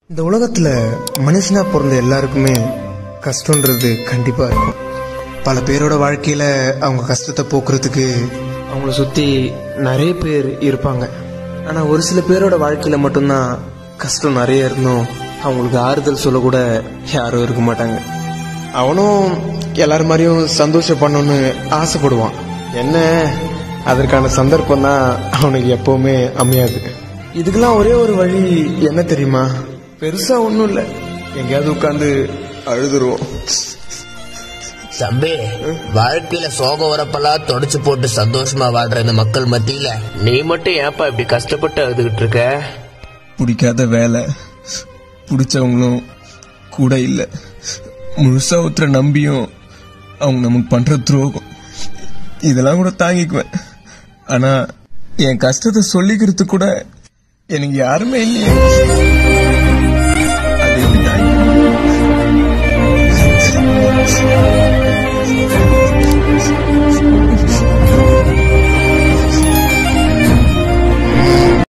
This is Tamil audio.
இந்த உலகத்துல மனுஷனா பிறந்த எல்லாருக்குமே கஷ்டன்றது கண்டிப்பா இருக்கும் பல பேரோட வாழ்க்கையில அவங்க கஷ்டத்தை போக்குறதுக்கு அவங்கள சுத்தி நிறைய பேர் இருப்பாங்க ஆனா ஒரு சில பேரோட வாழ்க்கையில மட்டும்தான் கஷ்டம் நிறைய இருந்தும் அவங்களுக்கு ஆறுதல் சொல்ல கூட யாரும் இருக்க மாட்டாங்க அவனும் எல்லார் மாதிரியும் சந்தோஷம் பண்ணணும்னு ஆசைப்படுவான் என்ன அதற்கான சந்தர்ப்பம் தான் அவனுக்கு எப்பவுமே அமையாது இதுக்கெல்லாம் ஒரே ஒரு வழி என்ன தெரியுமா பெருசா ஒண்ணும் இல்ல எங்கேயாவது உட்காந்து அழுதுருவோம் தம்பி வாழ்க்கையில சோகம் வரப்பெல்லாம் தொடச்சு போட்டு சந்தோஷமா வாழ்ற இந்த மக்கள் மத்தியில நீ மட்டும் ஏன்பா இப்படி கஷ்டப்பட்டு அழுதுகிட்டு இருக்க பிடிக்காத வேலை பிடிச்சவங்களும் கூட இல்லை முழுசா ஒருத்தர நம்பியும் அவங்க நமக்கு பண்ற துரோகம் இதெல்லாம் கூட தாங்கிக்குவேன் ஆனா என் கஷ்டத்தை சொல்லிக்கிறதுக்கு கூட எனக்கு யாருமே இல்லையே